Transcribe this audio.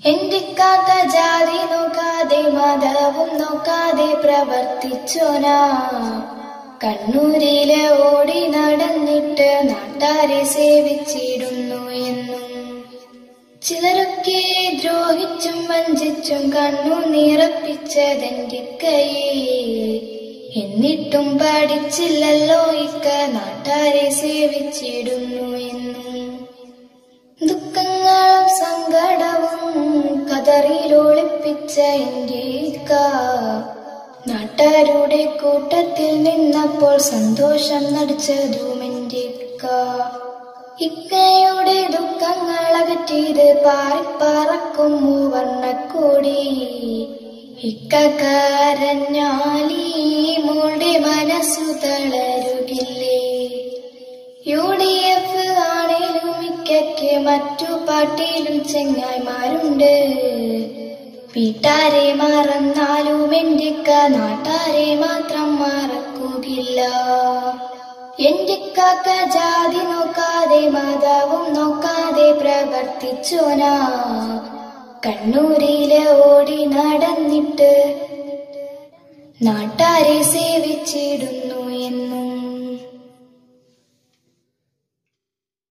എന്റെ കാക്ക ജാതി നോക്കാതെ മതവും നോക്കാതെ പ്രവർത്തിച്ചോനാ കണ്ണൂരിലെ ഓടി നടന്നിട്ട് നാട്ടാരെ സേവിച്ചിടുന്നു എന്നും ചിലരൊക്കെ ദ്രോഹിച്ചും വഞ്ചിച്ചും കണ്ണു നിറപ്പിച്ചതെന്റെ കയ്യിൽ എന്നിട്ടും പഠിച്ചില്ലല്ലോ ഇക്ക നാട്ടാരെ സേവിച്ചിടുന്നു എന്നും ദുഃഖങ്ങളും സങ്കടവും കതറിയിലൊളിപ്പിച്ച എന്റെ ഇക്ക നാട്ടാരുടെ കൂട്ടത്തിൽ നിന്നപ്പോൾ സന്തോഷം നടിച്ചതും എന്റെ ഇക്ക ഇക്കയുടെ ദുഃഖങ്ങൾ അകറ്റിയത് പാറിപ്പറക്കും മൂവർണ്ണക്കൂടി ഇക്ക കരഞ്ഞാലീ മോളുടെ മനസ്സു തളരുകില്ലേ യു ഡി എഫ് ആണേലും മിക്കയ്ക്ക് മറ്റു പാർട്ടിയിലും ചെങ്ങായിമാരുണ്ട് വീട്ടാരെ മറന്നാലും എന്റെ നാട്ടാരെ മാത്രം മറക്കുകയില്ല എന്റെ കാക്ക ജാതി നോക്കാതെ മതവും നോക്കാതെ പ്രവർത്തിച്ചോനാ കണ്ണൂരിലെ ഓടി നടന്നിട്ട് നാട്ടാരെ സേവിച്ചിടുന്നു എന്നു